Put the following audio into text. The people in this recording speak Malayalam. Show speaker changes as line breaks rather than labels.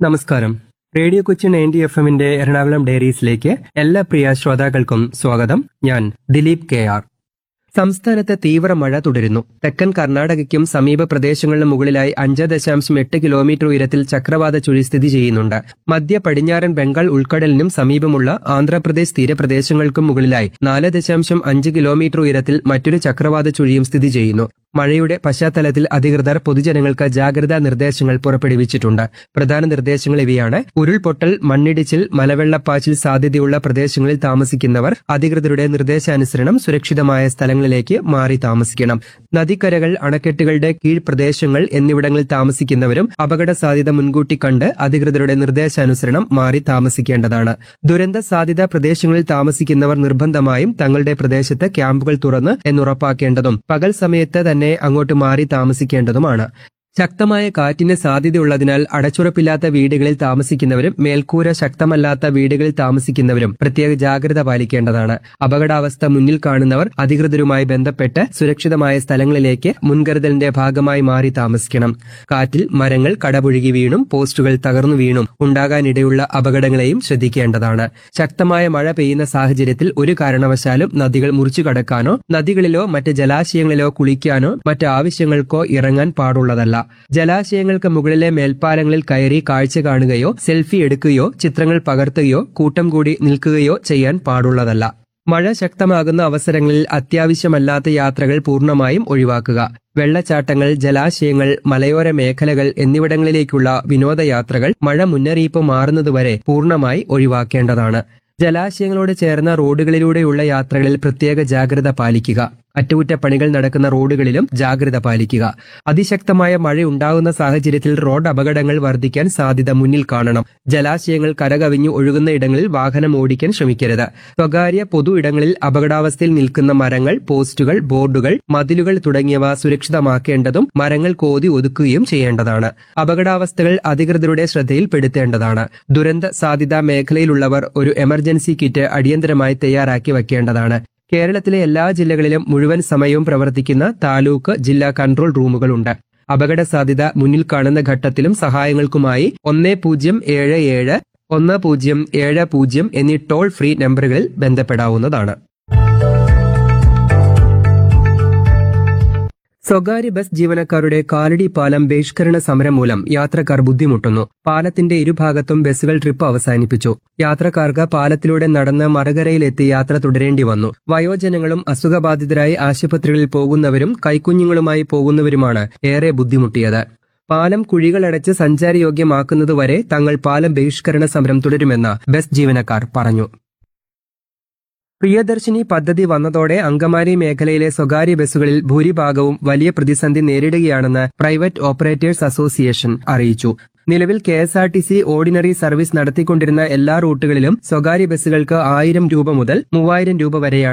നമസ്കാരം റേഡിയോ കൊച്ചി നയൻറ്റി എഫ് എമ്മിന്റെ എറണാകുളം ഡയറീസിലേക്ക് എല്ലാ പ്രിയ ശ്രോതാക്കൾക്കും സ്വാഗതം ഞാൻ ദിലീപ് കെ ആർ സംസ്ഥാനത്ത് തീവ്ര മഴ തുടരുന്നു തെക്കൻ കർണാടകയ്ക്കും സമീപ പ്രദേശങ്ങളിലും മുകളിലായി അഞ്ച് ദശാംശം എട്ട് കിലോമീറ്റർ ഉയരത്തിൽ ചക്രവാത ചുഴി സ്ഥിതി ചെയ്യുന്നുണ്ട് മധ്യ പടിഞ്ഞാറൻ ബംഗാൾ ഉൾക്കടലിനും സമീപമുള്ള ആന്ധ്രാപ്രദേശ് തീരപ്രദേശങ്ങൾക്കും മുകളിലായി നാല് ദശാംശം അഞ്ച് കിലോമീറ്റർ ഉയരത്തിൽ മറ്റൊരു ചക്രവാത ചുഴിയും സ്ഥിതി ചെയ്യുന്നു മഴയുടെ പശ്ചാത്തലത്തിൽ അധികൃതർ പൊതുജനങ്ങൾക്ക് ജാഗ്രതാ നിർദ്ദേശങ്ങൾ പുറപ്പെടുവിച്ചിട്ടുണ്ട് പ്രധാന നിർദ്ദേശങ്ങൾ ഇവയാണ് ഉരുൾപൊട്ടൽ മണ്ണിടിച്ചിൽ മലവെള്ളപ്പാച്ചിൽ സാധ്യതയുള്ള പ്രദേശങ്ങളിൽ താമസിക്കുന്നവർ അധികൃതരുടെ നിർദ്ദേശാനുസരണം സുരക്ഷിതമായ സ്ഥലങ്ങളിലേക്ക് മാറി താമസിക്കണം നദിക്കരകൾ അണക്കെട്ടുകളുടെ കീഴ്പ്രദേശങ്ങൾ എന്നിവിടങ്ങളിൽ താമസിക്കുന്നവരും അപകട സാധ്യത മുൻകൂട്ടി കണ്ട് അധികൃതരുടെ നിർദ്ദേശാനുസരണം മാറി താമസിക്കേണ്ടതാണ് ദുരന്ത സാധ്യത പ്രദേശങ്ങളിൽ താമസിക്കുന്നവർ നിർബന്ധമായും തങ്ങളുടെ പ്രദേശത്ത് ക്യാമ്പുകൾ തുറന്ന് എന്നുറപ്പാക്കേണ്ടതും പകൽ സമയത്ത് തന്നെ അങ്ങോട്ട് മാറി താമസിക്കേണ്ടതുമാണ് ശക്തമായ കാറ്റിന് സാധ്യതയുള്ളതിനാൽ അടച്ചുറപ്പില്ലാത്ത വീടുകളിൽ താമസിക്കുന്നവരും മേൽക്കൂര ശക്തമല്ലാത്ത വീടുകളിൽ താമസിക്കുന്നവരും പ്രത്യേക ജാഗ്രത പാലിക്കേണ്ടതാണ് അപകടാവസ്ഥ മുന്നിൽ കാണുന്നവർ അധികൃതരുമായി ബന്ധപ്പെട്ട് സുരക്ഷിതമായ സ്ഥലങ്ങളിലേക്ക് മുൻകരുതലിന്റെ ഭാഗമായി മാറി താമസിക്കണം കാറ്റിൽ മരങ്ങൾ കടപുഴുകി വീണും പോസ്റ്റുകൾ തകർന്നു വീണും ഉണ്ടാകാനിടയുള്ള അപകടങ്ങളെയും ശ്രദ്ധിക്കേണ്ടതാണ് ശക്തമായ മഴ പെയ്യുന്ന സാഹചര്യത്തിൽ ഒരു കാരണവശാലും നദികൾ മുറിച്ചു കടക്കാനോ നദികളിലോ മറ്റ് ജലാശയങ്ങളിലോ കുളിക്കാനോ മറ്റ് ആവശ്യങ്ങൾക്കോ ഇറങ്ങാൻ പാടുള്ളതല്ല ജലാശയങ്ങൾക്ക് മുകളിലെ മേൽപ്പാലങ്ങളിൽ കയറി കാഴ്ച കാണുകയോ സെൽഫി എടുക്കുകയോ ചിത്രങ്ങൾ പകർത്തുകയോ കൂട്ടം കൂടി നിൽക്കുകയോ ചെയ്യാൻ പാടുള്ളതല്ല മഴ ശക്തമാകുന്ന അവസരങ്ങളിൽ അത്യാവശ്യമല്ലാത്ത യാത്രകൾ പൂർണ്ണമായും ഒഴിവാക്കുക വെള്ളച്ചാട്ടങ്ങൾ ജലാശയങ്ങൾ മലയോര മേഖലകൾ എന്നിവിടങ്ങളിലേക്കുള്ള വിനോദയാത്രകൾ മഴ മുന്നറിയിപ്പ് മാറുന്നതുവരെ പൂർണ്ണമായി ഒഴിവാക്കേണ്ടതാണ് ജലാശയങ്ങളോട് ചേർന്ന റോഡുകളിലൂടെയുള്ള യാത്രകളിൽ പ്രത്യേക ജാഗ്രത പാലിക്കുക അറ്റകുറ്റപ്പണികൾ നടക്കുന്ന റോഡുകളിലും ജാഗ്രത പാലിക്കുക അതിശക്തമായ മഴ ഉണ്ടാകുന്ന സാഹചര്യത്തിൽ റോഡ് അപകടങ്ങൾ വർദ്ധിക്കാൻ സാധ്യത മുന്നിൽ കാണണം ജലാശയങ്ങൾ കരകവിഞ്ഞു ഒഴുകുന്ന ഇടങ്ങളിൽ വാഹനം ഓടിക്കാൻ ശ്രമിക്കരുത് സ്വകാര്യ പൊതു ഇടങ്ങളിൽ അപകടാവസ്ഥയിൽ നിൽക്കുന്ന മരങ്ങൾ പോസ്റ്റുകൾ ബോർഡുകൾ മതിലുകൾ തുടങ്ങിയവ സുരക്ഷിതമാക്കേണ്ടതും മരങ്ങൾ കോതി ഒതുക്കുകയും ചെയ്യേണ്ടതാണ് അപകടാവസ്ഥകൾ അധികൃതരുടെ ശ്രദ്ധയിൽപ്പെടുത്തേണ്ടതാണ് ദുരന്ത സാധ്യതാ മേഖലയിലുള്ളവർ ഒരു എമർജൻസി കിറ്റ് അടിയന്തരമായി തയ്യാറാക്കി വെക്കേണ്ടതാണ് കേരളത്തിലെ എല്ലാ ജില്ലകളിലും മുഴുവൻ സമയവും പ്രവർത്തിക്കുന്ന താലൂക്ക് ജില്ലാ കൺട്രോൾ റൂമുകളുണ്ട് അപകട സാധ്യത മുന്നിൽ കാണുന്ന ഘട്ടത്തിലും സഹായങ്ങൾക്കുമായി ഒന്ന് പൂജ്യം ഏഴ് ഏഴ് ഒന്ന് പൂജ്യം ഏഴ് പൂജ്യം എന്നീ ടോൾ ഫ്രീ നമ്പറുകളിൽ ബന്ധപ്പെടാവുന്നതാണ് സ്വകാര്യ ബസ് ജീവനക്കാരുടെ കാലടി പാലം ബഹിഷ്കരണ സമരം മൂലം യാത്രക്കാർ ബുദ്ധിമുട്ടുന്നു പാലത്തിന്റെ ഇരുഭാഗത്തും ബസ്സുകൾ ട്രിപ്പ് അവസാനിപ്പിച്ചു യാത്രക്കാർക്ക് പാലത്തിലൂടെ നടന്ന് മറുകരയിലെത്തി യാത്ര തുടരേണ്ടി വന്നു വയോജനങ്ങളും അസുഖബാധിതരായി ആശുപത്രികളിൽ പോകുന്നവരും കൈക്കുഞ്ഞുങ്ങളുമായി പോകുന്നവരുമാണ് ഏറെ ബുദ്ധിമുട്ടിയത് പാലം കുഴികളടച്ച് സഞ്ചാരയോഗ്യമാക്കുന്നതുവരെ തങ്ങൾ പാലം ബഹിഷ്കരണ സമരം തുടരുമെന്ന് ബസ് ജീവനക്കാർ പറഞ്ഞു പ്രിയദർശിനി പദ്ധതി വന്നതോടെ അങ്കമാലി മേഖലയിലെ സ്വകാര്യ ബസ്സുകളിൽ ഭൂരിഭാഗവും വലിയ പ്രതിസന്ധി നേരിടുകയാണെന്ന് പ്രൈവറ്റ് ഓപ്പറേറ്റേഴ്സ് അസോസിയേഷൻ അറിയിച്ചു നിലവിൽ K S R T C ordinary service നടത്തിക്കൊണ്ടിരുന്ന എല്ലാ റൂട്ടുകളിലും സ്വകാര്യ ബസ്സുകൾക്ക് ആയിരം രൂപ മുതൽ മൂവായിരം രൂപ വരെയാണ്